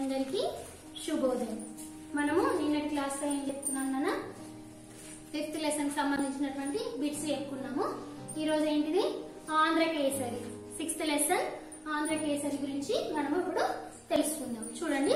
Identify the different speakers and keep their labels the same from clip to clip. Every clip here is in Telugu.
Speaker 1: అందరికీ శుభోదయం మనము నిన్నటి క్లాస్ లో ఏం చెప్పుకున్నాం నాన్న ఫిఫ్త్ లెసన్ సంబంధించినటువంటి బిట్స్ చెప్పుకున్నాము ఈ రోజు ఏంటిది ఆంధ్ర కేసరి సిక్స్త్ లెసన్ ఆంధ్ర కేసరి గురించి మనము ఇప్పుడు తెలుసుకుందాం చూడండి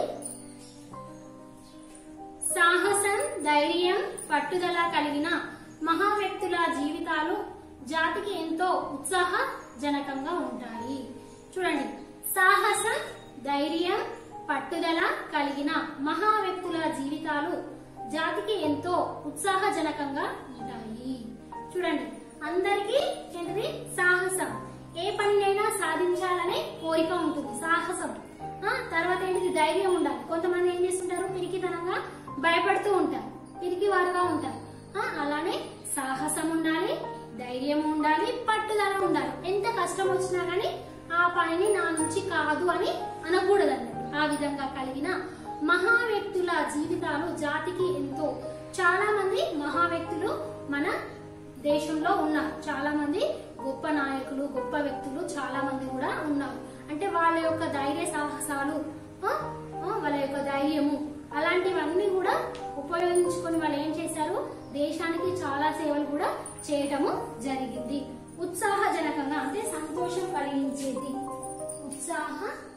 Speaker 1: సాహసం ధైర్యం పట్టుదల కలిగిన మహా వ్యక్తుల జీవితాలు జాతికి ఎంతో ఉత్సాహజనకంగా ఉంటాయి చూడండి సాహసం ధైర్యం పట్టుదల కలిగిన మహా వ్యక్తుల జీవితాలు జాతికి ఎంతో ఉత్సాహజనకంగా ఉంటాయి చూడండి అందరికీ ఏంటిది సాహసం ఏ పనినైనా సాధించాలనే కోరిక ఉంటుంది సాహసం ఆ తర్వాత ఏంటిది ధైర్యం ఉండాలి కొంతమంది ఏం చేస్తుంటారు పిరికితనంగా భయపడుతూ ఉంటారు పిరికి వారుగా ఉంటారు ఆ అలానే సాహసం ఉండాలి ధైర్యం ఉండాలి పట్టుదల ఉండాలి ఎంత కష్టం వచ్చినా గానీ ఆ పనిని నా నుంచి కాదు అని అనకూడదు అన్నట్టు ఆ విధంగా కలిగిన మహా వ్యక్తుల జీవితాలు జాతికి ఎంతో చాలా మంది మహా వ్యక్తులు మన దేశంలో ఉన్నారు చాలా మంది గొప్ప నాయకులు గొప్ప వ్యక్తులు చాలా మంది కూడా ఉన్నారు అంటే వాళ్ళ యొక్క ధైర్య సాహసాలు ఆ, ఆ, వాళ్ళ యొక్క ధైర్యము అలాంటివన్నీ కూడా ఉపయోగించుకొని వాళ్ళు ఏం చేశారు దేశానికి చాలా సేవలు కూడా చేయటము జరిగింది ఉత్సాహజనకంగా అంటే సంతోషం కలిగించేది ఉత్సాహ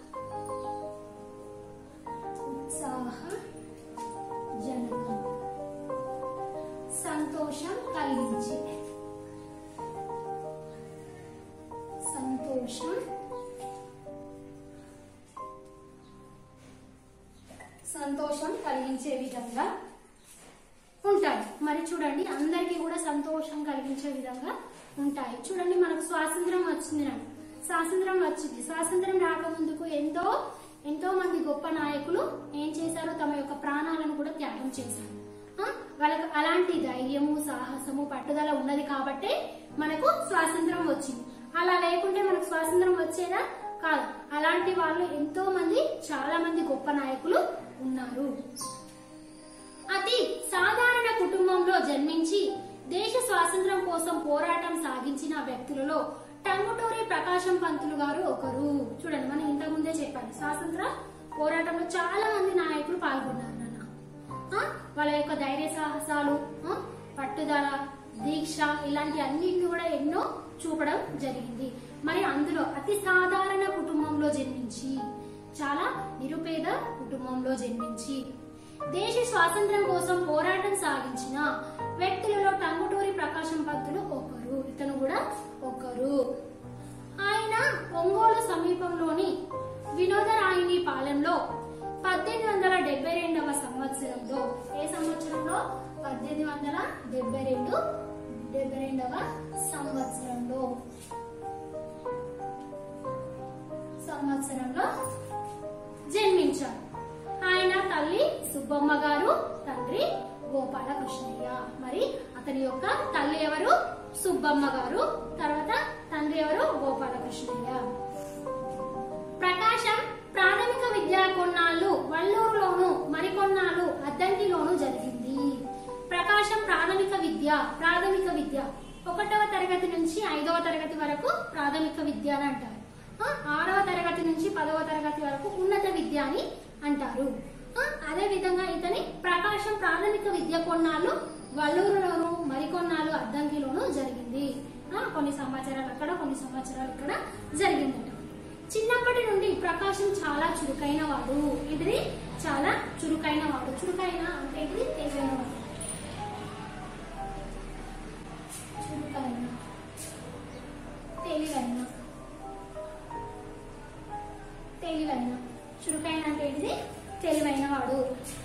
Speaker 1: ఉత్సాహ జనకం సంతోషం కలిగించి సంతోషం సంతోషం కలిగించే విధంగా ఉంటాయి మరి చూడండి అందరికీ కూడా సంతోషం కలిగించే విధంగా ఉంటాయి చూడండి మనకు స్వాతంత్రం వచ్చింది నాకు స్వాతంత్రం వచ్చింది స్వాతంత్రం రాకముందుకు ఎంతో ఎంతో మంది గొప్ప నాయకులు ఏం చేశారు తమ యొక్క ప్రాణాలను కూడా త్యాగం చేశారు ఆ, వాళ్ళకు అలాంటి ధైర్యము సాహసము పట్టుదల ఉన్నది కాబట్టే మనకు స్వాతంత్రం వచ్చింది అలా లేకుంటే మనకు స్వాతంత్రం వచ్చేదా కాదు అలాంటి వాళ్ళు ఎంతో మంది చాలా మంది గొప్ప నాయకులు ఉన్నారు అతి సాధారణ కుటుంబంలో జన్మించి దేశ స్వాతంత్రం కోసం పోరాటం సాగించిన వ్యక్తులలో టంగుటూరి ప్రకాశం పంతులు గారు ఒకరు చూడండి మనం ఇంతకు ముందే చెప్పాను స్వాతంత్ర పోరాటంలో చాలా మంది నాయకులు పాల్గొన్నారు నాన్న ఆ, వాళ్ళ యొక్క ధైర్య సాహసాలు ఆ, పట్టుదల దీక్ష ఇలాంటి అన్నింటిని కూడా ఎన్నో చూపడం జరిగింది మరి అందులో అతి సాధారణ కుటుంబంలో జన్మించి చాలా నిరుపేద కుటుంబంలో జన్మించి దేశ స్వాతంత్ర్యం కోసం పోరాటం సాగించిన వ్యక్తులలో టంగుటూరి ప్రకాశం పంతులు ఒకరు ఇతను కూడా ఒకరు ఆయన ఒంగోలు సమీపంలోని వినోదరాయిని పాలెంలో పద్దెనిమిది వందల డెబ్బై రెండవ సంవత్సరంలో ఏ సంవత్సరంలో పద్దెనిమిది వందల డెబ్బై రెండు డెబ్బై రెండవ సంవత్సరంలో సంవత్సరంలో జన్మించారు ఆయన తల్లి సుబ్బమ్మ గారు తండ్రి గోపాలకృష్ణయ్య మరి అతని యొక్క తల్లి ఎవరు సుబ్బమ్మ గారు తర్వాత తండ్రి ఎవరు గోపాలకృష్ణయ్య ప్రకాశం ప్రాథమిక విద్య కొన్నాళ్ళు వల్లూరులోను మరికొన్నాళ్ళు అద్దంకిలోను జరిగింది ప్రకాశం ప్రాథమిక విద్య ప్రాథమిక విద్య ఒకటవ తరగతి నుంచి ఐదవ తరగతి వరకు ప్రాథమిక విద్య అని అంటారు ఆ, ఆరవ తరగతి నుంచి పదవ తరగతి వరకు ఉన్నత విద్య అని అంటారు ఆ, అదే విధంగా ఇతని ప్రకాశం ప్రాథమిక విద్య కొన్నాళ్ళు వల్లూరులోను మరికొన్నాళ్ళు అద్దంకిలోను జరిగింది ఆ, కొన్ని సంవత్సరాలు అక్కడ కొన్ని సంవత్సరాలు ఇక్కడ జరిగిందట చిన్నప్పటి నుండి ప్రకాశం చాలా చురుకైన వాడు ఏంటిది చాలా చురుకైన వాడు చురుకైన అంటే ఏంటిది తెలివైన వాడు చురుకైన తెలివైన తెలివైన చురుకైన అంటే ఏంటిది తెలివైన వాడు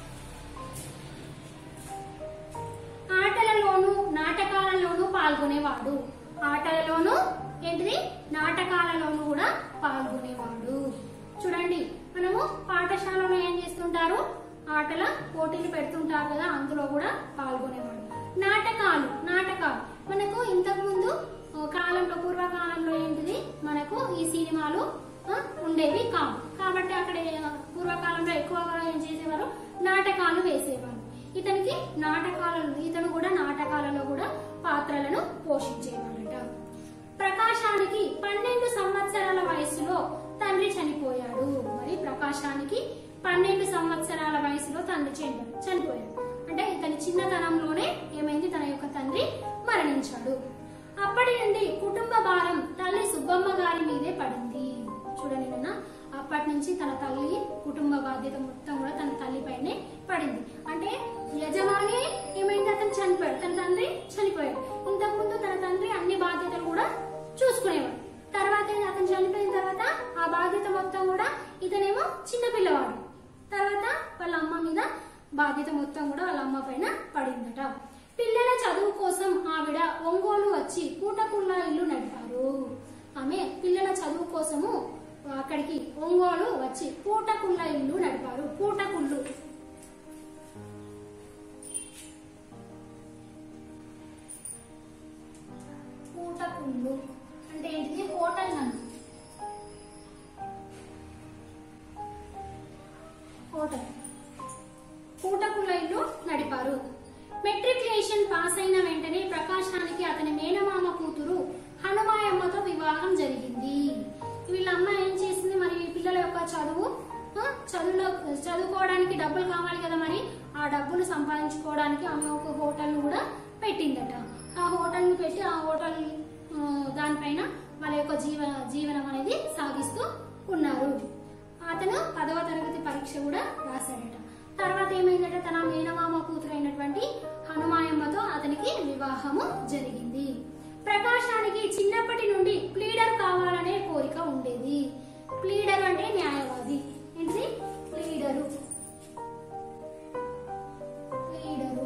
Speaker 1: ఆటలలోను నాటకాలలోనూ పాల్గొనేవాడు ఆటలలోను ఏంటిది నాటకాలలోను కూడా పాల్గొనేవాడు చూడండి మనము పాఠశాలలో ఏం చేస్తుంటారు ఆటల పోటీలు పెడుతుంటారు కదా అందులో కూడా పాల్గొనేవాడు నాటకాలు నాటకాలు మనకు ఇంతకు ముందు ఆ, కాలంలో పూర్వకాలంలో ఏంటిది మనకు ఈ సినిమాలు ఆ, ఉండేవి కావు కాబట్టి అక్కడ ఏ- పూర్వకాలంలో ఎక్కువగా ఏం చేసేవారు నాటకాలు వేసేవారు ఇతనికి నాటకాలలో ఇతను కూడా నాటకాలలో కూడా పాత్రలను పోషించేవాడట ప్రకాశానికి పన్నెండు సంవత్సరాల వయసులో తండ్రి చనిపోయాడు మరి ప్రకాశానికి పన్నెండు సంవత్సరాల వయసులో తండ్రి చనిపోయాడు చనిపోయాడు అంటే ఇతని చిన్నతనంలోనే ఏమైంది తన యొక్క తండ్రి మరణించాడు అప్పటి నుండి కుటుంబ భారం తల్లి సుబ్బమ్మ గారి మీదే పడింది చూడండి నాన్న అప్పటి నుంచి తన తల్లి కుటుంబ బాధ్యత మొత్తం కూడా తన తల్లి పైనే పడింది అంటే యజమాని ఏమైంది అతను చనిపోయాడు తన తండ్రి చనిపోయాడు ఇంతకుముందు తన తండ్రి అన్ని బాధ్యతలు కూడా చూసుకునేవాడు తర్వాత అతను చనిపోయిన తర్వాత ఆ బాధ్యత మొత్తం కూడా ఇతనేమో చిన్న పిల్లవాడు తర్వాత వాళ్ళ అమ్మ మీద బాధ్యత మొత్తం కూడా వాళ్ళ అమ్మ పైన పడిందట పిల్లల చదువు కోసం ఆవిడ ఒంగోలు వచ్చి పూటకుళ్ళ ఇల్లు నడిపారు ఆమె పిల్లల చదువు కోసము అక్కడికి ఒంగోలు వచ్చి పూటకుళ్ళ ఇల్లు నడిపారు పూటకుళ్ళు పూటకుళ్ళు అంటే ఏంటిది హోటల్ నన్ను హోటల్ పూటకుళ్ళ ఇల్లు నడిపారు మెట్రికులేషన్ పాస్ అయిన వెంటనే ప్రకాశానికి అతని మేనమామ కూతురు హనుమాయమ్మతో వివాహం జరిగింది వీళ్ళ అమ్మ ఏం చేసింది మరి ఈ పిల్లల యొక్క చదువు ఆ, చదువులో చదువుకోవడానికి డబ్బులు కావాలి కదా మరి ఆ డబ్బులు సంపాదించుకోవడానికి ఆమె ఒక హోటల్ కూడా పెట్టిందట ఆ హోటల్ ని పెట్టి ఆ హోటల్ ఆ, దానిపైన వాళ్ళ యొక్క జీవ జీవనం అనేది సాగిస్తూ ఉన్నారు అతను పదవ తరగతి పరీక్ష కూడా రాశాడట తర్వాత ఏమైందంటే తన మేనమామ కూతురైనటువంటి హనుమాయమ్మతో అతనికి వివాహము జరిగింది ప్రకాశానికి చిన్నప్పటి నుండి ప్లీడర్ కావాలనే కోరిక ఉండేది ప్లీడర్ అంటే న్యాయవాది ఏంటి ప్లీడరు ప్లీడరు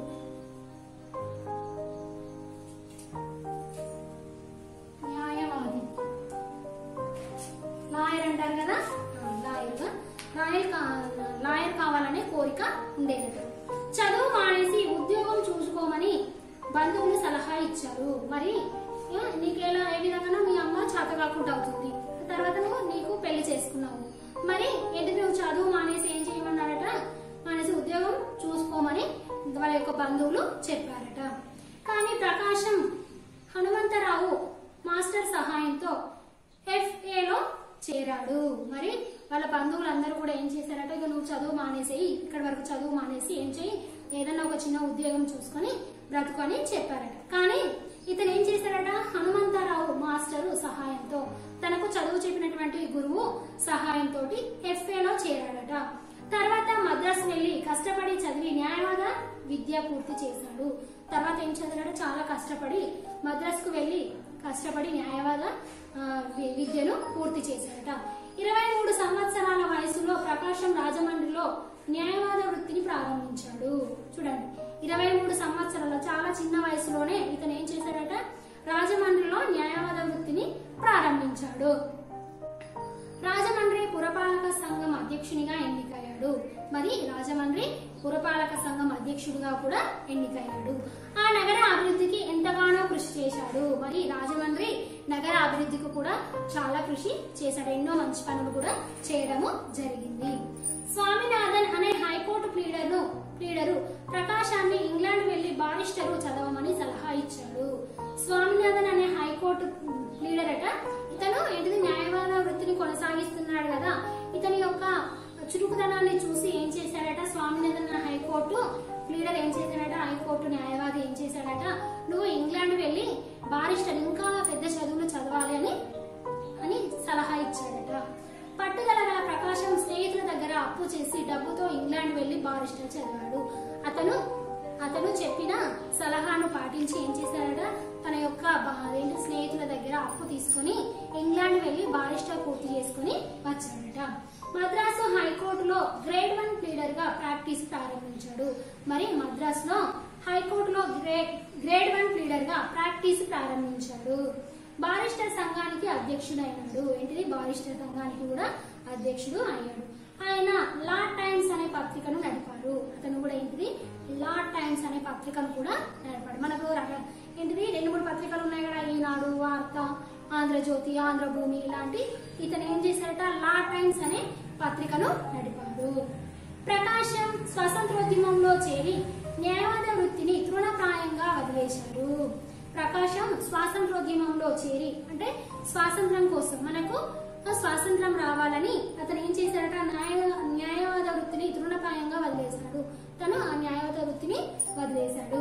Speaker 1: న్యాయవాది లాయర్ అంటారు కదా లాయర్ లాయర్ కా- లాయర్ కావాలనే కోరిక ఉండేదట చదువు మానేసి ఉద్యోగం చూసుకోమని బంధువులు సలహా ఇచ్చారు మరి ఏ, నీకెలా ఏ విధంగా మీ అమ్మ చేత కాకుండా అవుతుంది తర్వాత నువ్వు నీకు పెళ్లి చేసుకున్నావు మరి ఏంటి నువ్వు చదువు మానేసి ఏం చేయమన్నారట మానేసి ఉద్యోగం చూసుకోమని వాళ్ళ యొక్క బంధువులు చెప్పారట కానీ ప్రకాశం హనుమంతరావు మాస్టర్ సహాయంతో ఎఫ్ఏలో చేరాడు మరి వాళ్ళ బంధువులందరూ కూడా ఏం చేశారట ఇక నువ్వు చదువు మానేసేయి ఇక్కడ వరకు చదువు మానేసి ఏం చేయి ఏదన్నా ఒక చిన్న ఉద్యోగం చూసుకొని బ్రతుకొని చెప్పారట కానీ ఇతను ఏం చేశాడట హనుమంతరావు మాస్టరు సహాయంతో తనకు చదువు చెప్పినటువంటి గురువు సహాయంతో ఎఫ్ఏలో చేరాడట తర్వాత మద్రాసు వెళ్లి కష్టపడి చదివి న్యాయవాద విద్య పూర్తి చేశాడు తర్వాత ఏం చదివాడు చాలా కష్టపడి మద్రాసుకు వెళ్లి కష్టపడి న్యాయవాద ఆ, వి- విద్యను పూర్తి చేశాడట ఇరవై మూడు సంవత్సరాల వయసులో ప్రకాశం రాజమండ్రిలో న్యాయవాద వృత్తిని ప్రారంభించాడు చూడండి ఇరవై మూడు సంవత్సరాల చాలా చిన్న వయసులోనే ఇతను ఏం చేశాడట రాజమండ్రిలో న్యాయవాద వృత్తిని ప్రారంభించాడు రాజమండ్రి పురపాలక సంఘం అధ్యక్షునిగా ఎన్నికయ్యాడు మరి రాజమండ్రి పురపాలక సంఘం అధ్యక్షుడిగా కూడా ఎన్నికయ్యాడు ఆ నగర అభివృద్ధికి ఎంతగానో కృషి చేశాడు మరి రాజమండ్రి నగర అభివృద్ధికి కూడా చాలా కృషి చేశాడు ఎన్నో మంచి పనులు కూడా చేయడము జరిగింది స్వామినాథన్ అనే హైకోర్టు ప్లీడర్ను ప్లీడరు ప్రకాశాన్ని ఇంగ్లాండ్ వెళ్లి బారిస్టరు చదవమని సలహా ఇచ్చాడు స్వామినాథన్ అనే హైకోర్టు ప్లీడర్ అట ఇతను ఏంటిది న్యాయవాద వృత్తిని కొనసాగిస్తున్నాడు కదా ఇతని యొక్క చురుకుదనాన్ని చూసి ఏం చేశాడట స్వామినాథన్ అనే హైకోర్టు ప్లీడర్ ఏం చేశాడట హైకోర్టు న్యాయవాది ఏం చేశాడట నువ్వు ఇంగ్లాండ్ వెళ్లి బారిస్టర్ ఇంకా పెద్ద చదువులు చదవాలి అని అని సలహా ఇచ్చాడట పట్టుదల గల ప్రకాశం స్నేహితుల దగ్గర అప్పు చేసి డబ్బుతో ఇంగ్లాండ్ వెళ్లి బారిస్టర్ చదివాడు అతను అతను చెప్పిన సలహాను పాటించి ఏం చేశాడట తన యొక్క బా- అదేంటి స్నేహితుల దగ్గర అప్పు తీసుకొని ఇంగ్లాండ్ వెళ్లి బారిస్టర్ పూర్తి చేసుకుని వచ్చాడట మద్రాసు హైకోర్టులో గ్రేడ్ వన్ ప్లీడర్ గా ప్రాక్టీస్ ప్రారంభించాడు మరి మద్రాసులో హైకోర్టులో గ్రేడ్ గ్రేడ్ వన్ ప్లీడర్ గా ప్రాక్టీస్ ప్రారంభించాడు బారిస్టర్ సంఘానికి అధ్యక్షుడైనాడు ఏంటిది బారిస్టర్ సంఘానికి కూడా అధ్యక్షుడు అయ్యాడు ఆయన లా టైమ్స్ అనే పత్రికను నడిపారు అతను కూడా ఏంటిది లా టైమ్స్ అనే పత్రికను కూడా నడిపాడు మనకు రక- ఏంటిది రెండు మూడు పత్రికలు ఉన్నాయి కదా ఈనాడు వార్త ఆంధ్రజ్యోతి ఆంధ్రభూమి ఇలాంటి ఇతను ఏం చేశాడట లా టైమ్స్ అనే పత్రికను నడిపాడు ప్రకాశం స్వతంత్రోద్యమంలో చేరి న్యాయవాద వృత్తిని తృణప్రాయంగా వదిలేశారు ప్రకాశం స్వాతంత్రోద్యమంలో చేరి అంటే స్వాతంత్రం కోసం మనకు స్వాతంత్రం రావాలని అతను ఏం చేశాడట న్యాయ న్యాయవాద వృత్తి వదిలేశాడు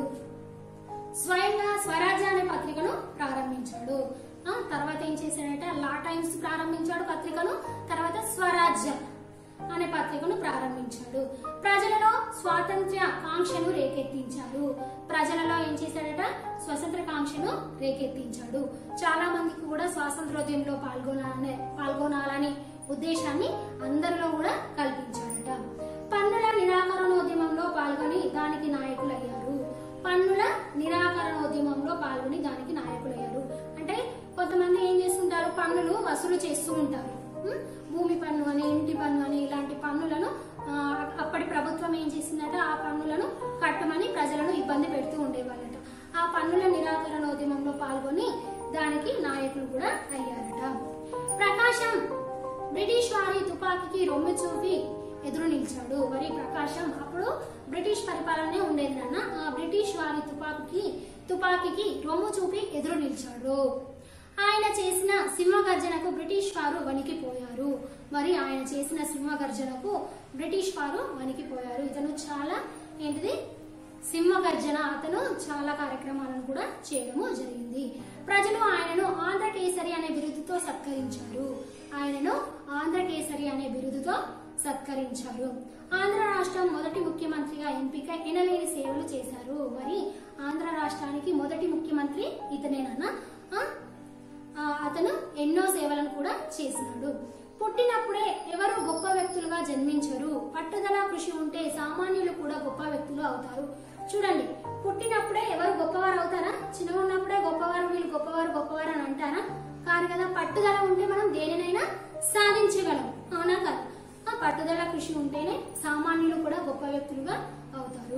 Speaker 1: స్వయంగా స్వరాజ్య అనే పత్రికను ప్రారంభించాడు ఆ తర్వాత ఏం చేశాడంటే లా టైమ్స్ ప్రారంభించాడు పత్రికను తర్వాత స్వరాజ్య అనే పత్రికను ప్రారంభించాడు ప్రజలలో స్వాతంత్ర్య కాంక్షను రేకెత్తించాడు ప్రజలలో ఏం చేశాడట స్వతంత్ర కాంక్షను రేకెత్తించాడు చాలా మందికి కూడా స్వాతంత్రోద్యమంలో పాల్గొనాలనే పాల్గొనాలని ఉద్దేశాన్ని అందరిలో కూడా కల్పించాడట పన్నుల నిరాకరణోద్యమంలో పాల్గొని దానికి నాయకులయ్యారు పన్నుల నిరాకరణోద్యమంలో పాల్గొని దానికి నాయకులయ్యారు అంటే కొంతమంది ఏం చేస్తుంటారు పన్నులు వసూలు చేస్తూ ఉంటారు ఉం? భూమి పన్ను అని ఇంటి పన్ను అని ఇలాంటి పన్నులను ఆ, అప్పటి ప్రభుత్వం ఏం చేసిందట ఆ పన్నులను కట్టమని ప్రజలను ఇబ్బంది పెడుతూ ఉండేవాళ్ళట ఆ పన్నుల నిరాకరణోద్యమంలో పాల్గొని దానికి నాయకులు కూడా అయ్యారట ప్రకాశం బ్రిటిష్ వారి తుపాకీకి రొమ్ము చూపి ఎదురు నిలిచాడు మరి ప్రకాశం అప్పుడు బ్రిటిష్ పరిపాలనే ఉండేది నాన్న ఆ బ్రిటిష్ వారి తుపాకీకి తుపాకీకి రొమ్ము చూపి ఎదురు నిలిచాడు ఆయన చేసిన సింహగర్జనకు బ్రిటిష్ వారు వణికిపోయారు మరి ఆయన చేసిన సింహగర్జనకు బ్రిటిష్ వారు వణికిపోయారు ఇతను చాలా ఏంటిది సింహగర్జన అతను చాలా కార్యక్రమాలను కూడా చేయడము జరిగింది ప్రజలు ఆయనను ఆంధ్ర కేసరి అనే బిరుదుతో సత్కరించారు ఆయనను ఆంధ్ర కేసరి అనే బిరుదుతో సత్కరించారు ఆంధ్ర రాష్ట్రం మొదటి ముఖ్యమంత్రిగా ఎంపిక ఎనలేని సేవలు చేశారు మరి ఆంధ్ర రాష్ట్రానికి మొదటి ముఖ్యమంత్రి ఇతనేనన్నా ఆ? ఆ, అతను ఎన్నో సేవలను కూడా చేసినాడు పుట్టినప్పుడే ఎవరు గొప్ప వ్యక్తులుగా జన్మించరు పట్టుదల కృషి ఉంటే సామాన్యులు కూడా గొప్ప వ్యక్తులు అవుతారు చూడండి పుట్టినప్పుడే ఎవరు గొప్పవారు అవుతారా చిన్నగా ఉన్నప్పుడే గొప్పవారు వీళ్ళు గొప్పవారు గొప్పవారు అని అంటారా కాదు కదా పట్టుదల ఉంటే మనం దేనినైనా సాధించగలం అవునా కదా ఆ పట్టుదల కృషి ఉంటేనే సామాన్యులు కూడా గొప్ప వ్యక్తులుగా అవుతారు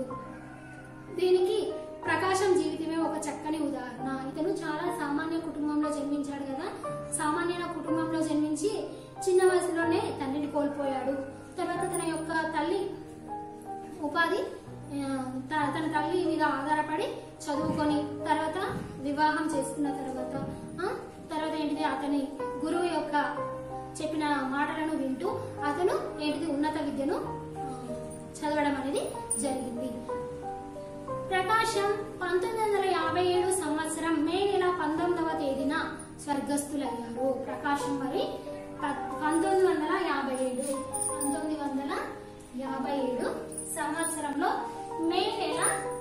Speaker 1: దీనికి ప్రకాశం జీవితమే ఒక చక్కని ఉదాహరణ ఇతను చాలా సామాన్య కుటుంబంలో జన్మించాడు కదా సామాన్య కుటుంబంలో జన్మించి చిన్న వయసులోనే తండ్రిని కోల్పోయాడు తర్వాత తన యొక్క తల్లి ఉపాధి ఆ, త- తన తల్లి మీద ఆధారపడి చదువుకొని తర్వాత వివాహం చేసుకున్న తర్వాత ఆ, తర్వాత ఏంటిది అతని గురువు యొక్క చెప్పిన మాటలను వింటూ అతను ఏంటిది ఉన్నత విద్యను ఆ, చదవడం అనేది జరిగింది ప్రకాశం పంతొమ్మిది వందల యాభై ఏడు సంవత్సరం మే నెల పంతొమ్మిదవ తేదీన స్వర్గస్థులయ్యారు ప్రకాశం మరి ప- పంతొమ్మిది వందల యాభై ఏడు పంతొమ్మిది వందల యాభై ఏడు సంవత్సరంలో మే నెల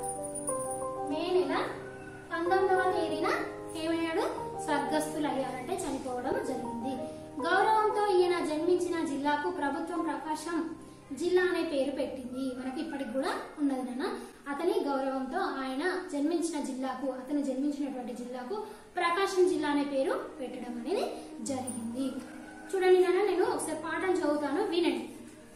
Speaker 1: మే నెల పంతొమ్మిదవ తేదీన ఏమయ్యాడు స్వర్గస్థులయ్యారంటే చనిపోవడం జరిగింది గౌరవంతో ఈయన జన్మించిన జిల్లాకు ప్రభుత్వం ప్రకాశం జిల్లా అనే పేరు పెట్టింది మనకి ఇప్పటికి కూడా ఉన్నది నాన్న అతని గౌరవంతో ఆయన జన్మించిన జిల్లాకు అతను జన్మించినటువంటి జిల్లాకు ప్రకాశం జిల్లా అనే పేరు పెట్టడం అనేది జరిగింది చూడండి నాన్న నేను ఒకసారి పాఠం చదువుతాను వినండి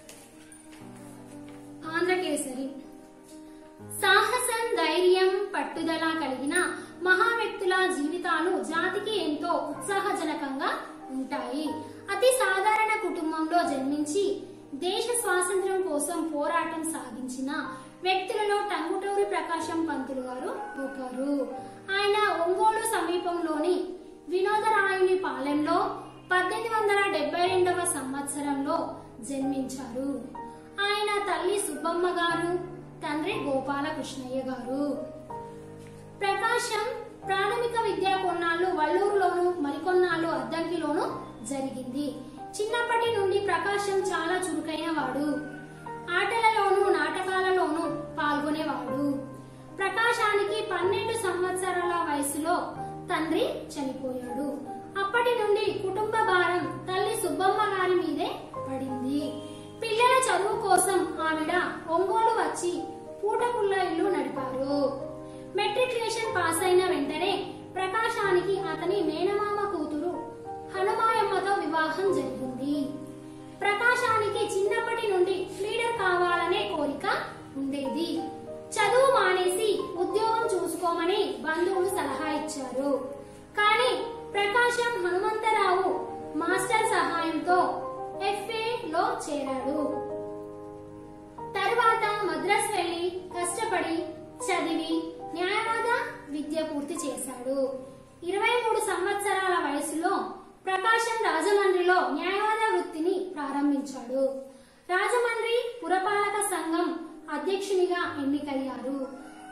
Speaker 1: ఆంధ్రకేసరి సాహసం ధైర్యం పట్టుదల కలిగిన మహా వ్యక్తుల జీవితాలు జాతికి ఎంతో ఉత్సాహజనకంగా ఉంటాయి అతి సాధారణ కుటుంబంలో జన్మించి దేశ స్వాతంత్ర్యం కోసం పోరాటం సాగించిన వ్యక్తులలో టంగుటూరి ప్రకాశం పంతులు గారు ఒకరు ఆయన ఒంగోలు సమీపంలోని వినోదరాయుని పాలెంలో పద్దెనిమిది వందల డెబ్బై రెండవ సంవత్సరంలో జన్మించారు ఆయన తల్లి సుబ్బమ్మ గారు తండ్రి గోపాలకృష్ణయ్య గారు ప్రకాశం ప్రాథమిక విద్య కొన్నాళ్ళు వల్లూరులోను మరికొన్నాళ్ళు అద్దంకిలోను జరిగింది చిన్నప్పటి నుండి ప్రకాశం చాలా చురుకైన వాడు ఆటలలోను నాటకాలలోను పాల్గొనేవాడు ప్రకాశానికి పన్నెండు సంవత్సరాల వయసులో తండ్రి చనిపోయాడు అప్పటి నుండి కుటుంబ భారం తల్లి సుబ్బమ్మ గారి మీదే పడింది పిల్లల చదువు కోసం ఆవిడ ఒంగోలు వచ్చి పూటకుళ్ళ ఇల్లు నడిపారు మెట్రికులేషన్ పాస్ అయిన వెంటనే ప్రకాశానికి అతని మేనమామ కూతురు హనుమాయమ్మతో వివాహం జరిగింది ప్రకాశానికి చిన్నప్పటి నుండి లీడర్ కావాలనే కోరిక ఉండేది చదువు మానేసి ఉద్యోగం చూసుకోమని బంధువులు సలహా ఇచ్చారు కానీ ప్రకాశం హనుమంతరావు మాస్టర్ సహాయంతో ఎఫ్ఏ లో చేరాడు తర్వాత మద్రాస్ వెళ్లి కష్టపడి చదివి న్యాయవాద విద్య పూర్తి చేశాడు ఇరవై మూడు సంవత్సరాల వయసులో ప్రకాశం రాజమండ్రిలో న్యాయవాద వృత్తిని ప్రారంభించాడు రాజమండ్రి పురపాలక సంఘం అధ్యక్షునిగా ఎన్నికయ్యారు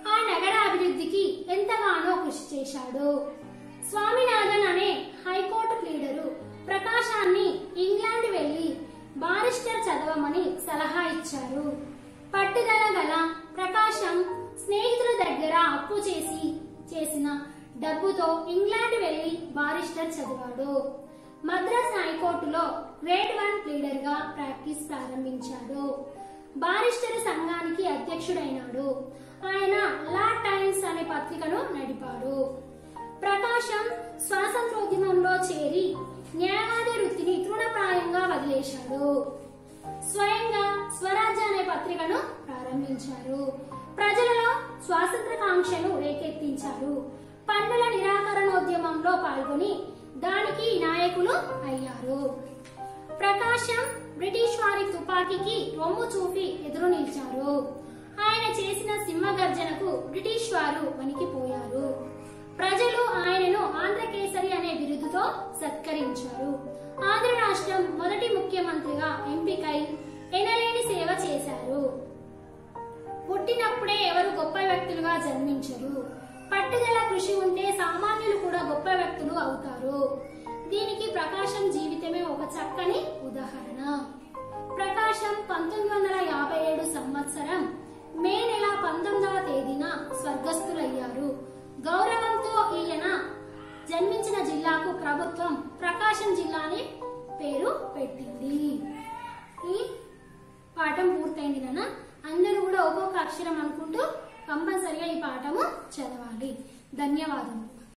Speaker 1: ఆ నగర అభివృద్ధికి ఎంతగానో కృషి చేశాడు స్వామినాథన్ అనే హైకోర్టు ప్లీడరు ప్రకాశాన్ని ఇంగ్లాండ్ వెళ్లి బారిస్టర్ చదవమని సలహా ఇచ్చారు పట్టుదల గల ప్రకాశం స్నేహితుల దగ్గర అప్పు చేసి చేసిన డబ్బుతో ఇంగ్లాండ్ వెళ్లి బారిస్టర్ చదివాడు మద్రాస్ హైకోర్టులో గ్రేడ్ వన్ ప్లీడర్ గా ప్రాక్టీస్ ప్రారంభించాడు బారిస్టర్ సంఘానికి అధ్యక్షుడైనాడు ఆయన లా టైమ్స్ అనే పత్రికను నడిపాడు ప్రకాశం స్వాతంత్రోద్యమంలో చేరి న్యాయవాది వృత్తిని తృణప్రాయంగా వదిలేశాడు స్వయంగా స్వరాజ్య అనే పత్రికను ప్రారంభించారు ప్రజలలో స్వాతంత్రకాంక్షను రేకెత్తించారు పన్నుల నిరాకరణోద్యమంలో పాల్గొని దానికి నాయకులు అయ్యారు ప్రకాశం బ్రిటిష్ వారి తుపాకీకి రొమ్ము చూపి ఎదురు నిలిచారు ఆయన చేసిన సింహగర్జనకు బ్రిటిష్ వారు వణికిపోయారు ప్రజలు ఆయనను ఆంధ్రకేసరి అనే బిరుదుతో సత్కరించారు ఆంధ్ర రాష్ట్రం మొదటి ముఖ్యమంత్రిగా ఎంపికై ఎనలేని సేవ చేశారు పుట్టినప్పుడే ఎవరు గొప్ప వ్యక్తులుగా జన్మించరు పట్టుదల కృషి ఉంటే సామాన్యులు కూడా గొప్ప వ్యక్తులు అవుతారు దీనికి ప్రకాశం జీవితమే ఒక చక్కని ఉదాహరణ ప్రకాశం పంతొమ్మిది వందల యాభై ఏడు సంవత్సరం మే నెల పంతొమ్మిదవ తేదీన స్వర్గస్థులయ్యారు గౌరవంతో ఈయన జన్మించిన జిల్లాకు ప్రభుత్వం ప్రకాశం జిల్లా అని పేరు పెట్టింది ఈ పాఠం పూర్తయింది నాన్న అందరూ కూడా ఒక్కొక్క అక్షరం అనుకుంటూ కంపల్సరిగా ఈ పాఠము చదవాలి ధన్యవాదములు